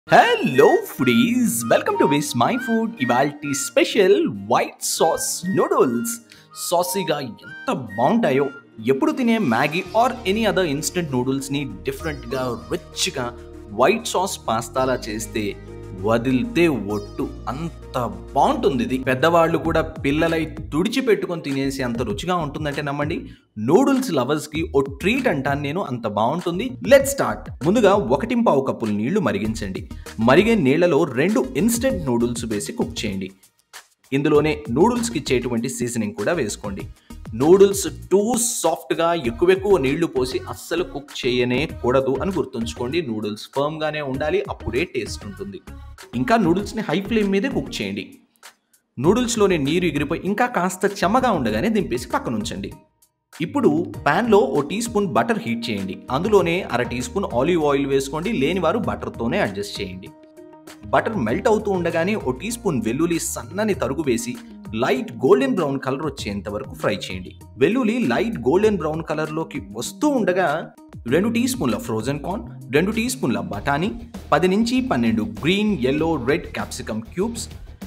hello foodies welcome to Vismai food ఇవాల్టి special white sauce noodles సాసీగా ఎంత బాగుంటాయో ఎప్పుడు తినే Maggi or any other instant నూడిల్స్ని డిఫరెంట్గా రిచ్గా వైట్ సాస్ పాస్తాలా చేస్తే వదిలితే ఒట్టు అంత బాగుంటుంది ఇది పెద్దవాళ్ళు కూడా పిల్లలై తుడిచి పెట్టుకొని తినేసి అంత రుచిగా ఉంటుందంటే నమ్మండి నూడిల్స్ లవర్స్ కి ఓ ట్రీట్ అంటాను నేను అంత బాగుంటుంది లెట్ స్టార్ట్ ముందుగా ఒకటి పావు కప్పులు నీళ్లు మరిగించండి మరిగే నీళ్లలో రెండు ఇన్స్టెంట్ నూడిల్స్ వేసి కుక్ చేయండి ఇందులోనే నూడిల్స్కి ఇచ్చేటువంటి సీజనింగ్ కూడా వేసుకోండి నూడిల్స్ టూ సాఫ్ట్గా ఎక్కువ ఎక్కువ నీళ్లు పోసి అస్సలు కుక్ చేయనే కూడదు అని గుర్తుంచుకోండి నూడిల్స్ ఫర్మ్గానే ఉండాలి అప్పుడే టేస్ట్ ఉంటుంది ఇంకా నూడిల్స్ని హై ఫ్లేమ్ మీదే కుక్ చేయండి నూడిల్స్లోని నీరు ఎగిరిపోయి ఇంకా కాస్త చెమ్మగా ఉండగానే దింపేసి పక్కన ఉంచండి ఇప్పుడు ప్యాన్లో ఓ టీ స్పూన్ బటర్ హీట్ చేయండి అందులోనే అర టీ స్పూన్ ఆలివ్ ఆయిల్ వేసుకోండి లేని వారు బటర్తోనే అడ్జస్ట్ చేయండి బటర్ మెల్ట్ అవుతూ ఉండగానే ఓ టీ స్పూన్ వెల్లుల్లి సన్నని తరుగు వేసి లైట్ గోల్డెన్ బ్రౌన్ కలర్ వచ్చేంత వరకు ఫ్రై చేయండి వెల్లుల్లి లైట్ గోల్డెన్ బ్రౌన్ కలర్లోకి వస్తూ ఉండగా రెండు టీ స్పూన్ల ఫ్రోజన్ కార్న్ రెండు టీ స్పూన్ల బఠానీ పది నుంచి పన్నెండు green yellow red capsicum cubes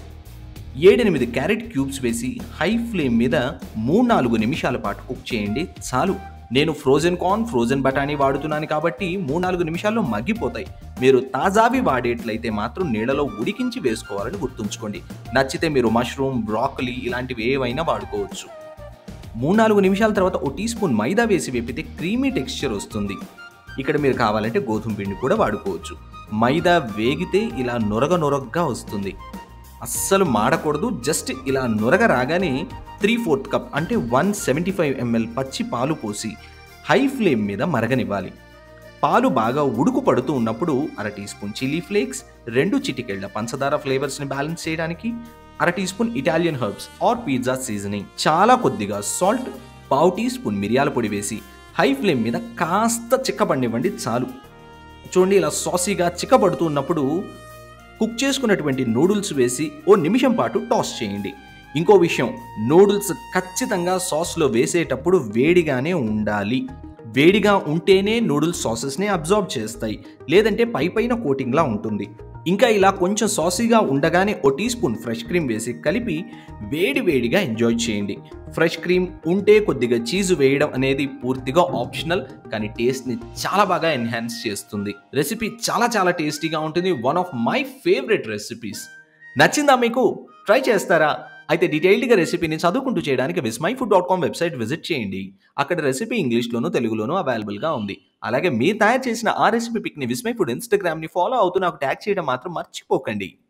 ఏడెనిమిది క్యారెట్ క్యూబ్స్ వేసి హై ఫ్లేమ్ మీద మూడు నాలుగు నిమిషాల పాటు కుక్ చేయండి చాలు నేను ఫ్రోజన్ కార్న్ ఫ్రోజన్ బఠానీ వాడుతున్నాను కాబట్టి మూడు నాలుగు నిమిషాల్లో మగ్గిపోతాయి మీరు తాజావి వాడేట్లయితే మాత్రం నీళ్ళలో ఉడికించి వేసుకోవాలని గుర్తుంచుకోండి నచ్చితే మీరు మష్రూమ్ బ్రాకలీ ఇలాంటివి ఏవైనా వాడుకోవచ్చు మూడు నాలుగు నిమిషాల తర్వాత ఓ టీ స్పూన్ మైదా వేసి వేపితే క్రీమీ టెక్స్చర్ వస్తుంది ఇక్కడ మీరు కావాలంటే గోధుమ పిండి కూడా వాడుకోవచ్చు మైదా వేగితే ఇలా నొరగ నొరగగా వస్తుంది అస్సలు మాడకూడదు జస్ట్ ఇలా నొరగ రాగానే త్రీ ఫోర్త్ కప్ అంటే వన్ సెవెంటీ ఫైవ్ ఎంఎల్ పచ్చి పాలు పోసి హై ఫ్లేమ్ మీద మరగనివ్వాలి పాలు బాగా ఉడుకు పడుతూ ఉన్నప్పుడు అర టీ స్పూన్ చిల్లీ ఫ్లేక్స్ రెండు చిటికెళ్ల పంచదార ఫ్లేవర్స్ని బ్యాలెన్స్ చేయడానికి అర teaspoon Italian herbs or pizza seasoning చాలా కొద్దిగా సాల్ట్ పావు టీ స్పూన్ మిరియాల పొడి వేసి హై ఫ్లేమ్ మీద కాస్త చిక్కబడినివ్వండి చాలు చూడండి ఇలా సాసీగా చిక్కబడుతూ ఉన్నప్పుడు కుక్ చేసుకున్నటువంటి నూడిల్స్ వేసి ఓ నిమిషం పాటు టాస్ చేయండి ఇంకో విషయం నూడిల్స్ ఖచ్చితంగా సాస్లో వేసేటప్పుడు వేడిగానే ఉండాలి వేడిగా ఉంటేనే నూడిల్స్ సాసెస్ని అబ్జార్బ్ చేస్తాయి లేదంటే పై పైన కోటింగ్లా ఉంటుంది ఇంకా ఇలా కొంచెం సాసీగా ఉండగానే ఓ టీ స్పూన్ ఫ్రెష్ క్రీమ్ వేసి కలిపి వేడి వేడిగా ఎంజాయ్ చేయండి ఫ్రెష్ క్రీమ్ ఉంటే కొద్దిగా చీజ్ వేయడం అనేది పూర్తిగా ఆప్షనల్ కానీ టేస్ట్ని చాలా బాగా ఎన్హాన్స్ చేస్తుంది రెసిపీ చాలా చాలా టేస్టీగా ఉంటుంది one of my favourite recipes నచ్చిందా మీకు ట్రై చేస్తారా అయితే డీటెయిల్డ్గా రెసిపీని చదువుకుంటూ చేయడానికి Vismai food dot com website visit చేయండి అక్కడ రెసిపీ ఇంగ్లీష్లోనూ తెలుగులోనూ అవైలబుల్గా ఉంది అలాగే మీరు తయారు చేసిన ఆ రెసిపీ పిక్ని విస్మై ఫుడ్ ఇన్స్టాగ్రామ్ని ఫాలో అవుతూ నాకు ట్యాగ్ చేయడం మాత్రం మర్చిపోకండి